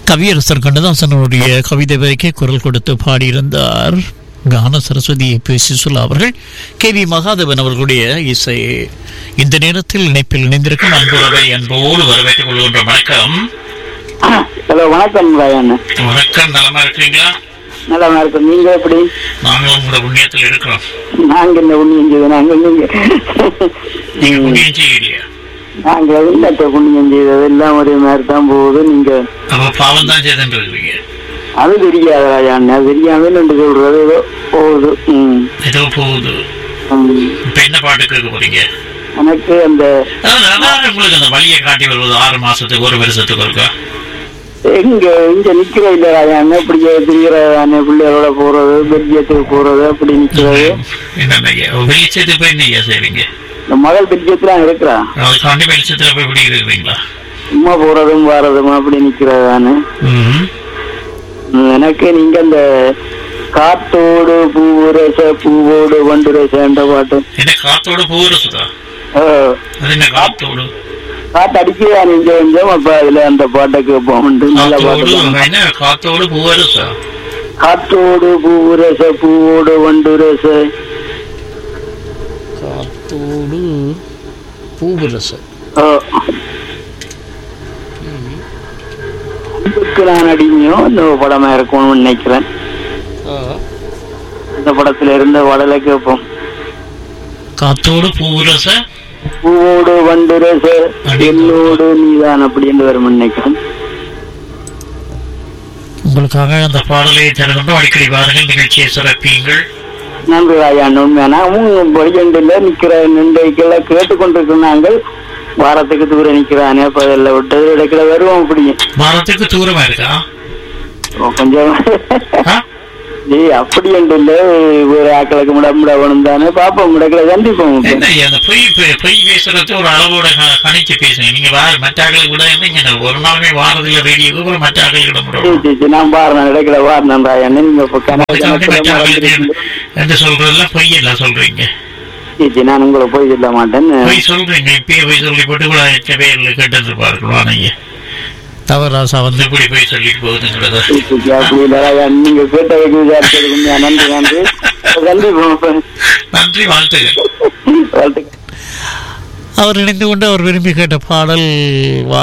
கவியரசர் கண்ணதாசனுடைய கவிதை வரைக்கே குரல் கொடுத்து பாடியிருந்தார் கான சரஸ்வதி பேசி சுல்லா அவர்கள் கே வி மகாதேவன் அவர்களுடைய இசை இந்த நேரத்தில் இணைப்பில் இணைந்திருக்கும் அன்புறவை அன்போடு வரவேற்றுக் கொள்கின்ற வணக்கம் ஹலோ வணக்கம் ராயண்ண வணக்கம் நலமா இருக்கிறீங்களா நல்லா இருக்கும் நீங்க எப்படி நாங்களும் உங்களோட புண்ணியத்தில் இருக்கிறோம் நாங்க இந்த புண்ணியம் செய்து நாங்க நீங்க நீங்க புண்ணியம் செய்யலையா நாங்க இல்லத்த புண்ணியம் செய்தது எல்லாம் ஒரே மாதிரி தான் போகுது நீங்க அப்ப பாவம் தான் செய்துட்டு இருக்கிறீங்க அது தெரியாது ராஜாண்ண தெரியாம ரெண்டு சொல்றது ஏதோ போகுது ம் ஏதோ போகுது ம். இப்ப என்ன பாட்டு கேட்க போறீங்க எனக்கு அந்த அதாவது அதான் உங்களுக்கு அந்த வழியை காட்டி வருவது ஆறு மாசத்துக்கு ஒரு வருஷத்துக்கு இருக்கா எங்க இங்க நிக்கிற இல்ல ராஜாண்ண இப்படி திரிகிறதானே பிள்ளைகளோட போறது பெல்ஜியத்துக்கு போறது அப்படி நிக்கிறது என்னென்ன வெளிச்சத்துக்கு போய் என்ன செய்றீங்க இந்த மகள் பெல்ஜியத்துல இருக்கிறா அதுக்காண்டி வெளிச்சத்துல போய் இப்படி இருக்கிறீங்களா சும்மா போறதும் வாரதும் அப்படி நிக்கிறதானே ம். ம், எனக்கு நீங்க அந்த காத்தோடு பூவுரச பூவோடு வண்டுரசன்ற பாட்டு என்ன காத்தோடு பூரசுதா ஆ, அது என்ன காத்தோடு காத்து அடிக்கிறா நீங்க கொஞ்சம் அப்ப அதுல அந்த பாட்டை கேட்போம் நல்ல காத்தோடு பாட்டு தான். என்ன காத்தோடு பூவரசா காத்தோடு பூவுரச பூவோடு வண்டுரச காத்தோடு பூவரச ஆ. அன்புக்கு நான் அடிமையோ இந்த படமா இருக்கும்னு நினைக்கிறேன் இந்த படத்துல இருந்த வடலை கேட்போம் காத்தோடு பூவரச பூவோடு வண்டுரச என்னோடு நீதான் அப்படின்னு வரும் நினைக்கிறேன் உங்களுக்காக அந்த பாடலை தருகின்றோம் அடிக்கடி வாருங்கள் நிகழ்ச்சியை சிறப்பீங்கள் நன்றி ராஜா உண்மையான பொடிஜண்டில் நிக்கிற நின்றைக்குள்ள கேட்டுக்கொண்டிருக்கிறாங்க வாரத்துக்கு தூரம் நிக்கிறானே அப்ப அதில் விட்டு இடைக்கில வருவோம் அப்படி வாரத்துக்கு தூரமா இருக்கா கொஞ்சம் ஆ? ஏய் அப்படி என்று இல்ல வேற ஆக்களுக்கு முட முட வேணும் தானே பாப்போம் முடக்கில சந்திப்போம் என்ன அந்த பொய் பொய் பொய் பேசுறது ஒரு அளவோட க- கணிச்சு பேசுங்க நீங்க வா மற்றாக்களை விட நீங்க ஒரு நாளுமே வாரதில்ல ரேடியோக்கு அப்புறம் மற்றாக்களை விட சரி, முடியும் சரி, சரி, நான் பாருறேன் இடைக்கில வாரணம் ராஜா நீங்க இப்ப அதுக்காண்டி கணக்கு மற்றாக்களை என்று சொல்றதெல்லாம் பொய் எல்லாம் சொல்றீங்க நான் உங்களை போய் சொல்ல மாட்டேன் பொய் சொல்றீங்க இப்பயே பொய் சொல்லி போட்டு கூட எச்ச பேர்ல கேட்டு இருப்பார்கள் நீங்க தவராசா வந்து இப்படி போய் சொல்லிட்டு போகுதுங்கிறத சரி, சரி, அப்படி இல்ல ராஜா நீங்க கேட்ட வைக்க விசாரிச்சதுக்கு உண்மையா நன்றி நன்றி சந்திப்போம் நன்றி வாழ்த்துகள் வாழ்த்துக்கள் அவர் இணைந்து கொண்டு அவர் விரும்பி கேட்ட பாடல்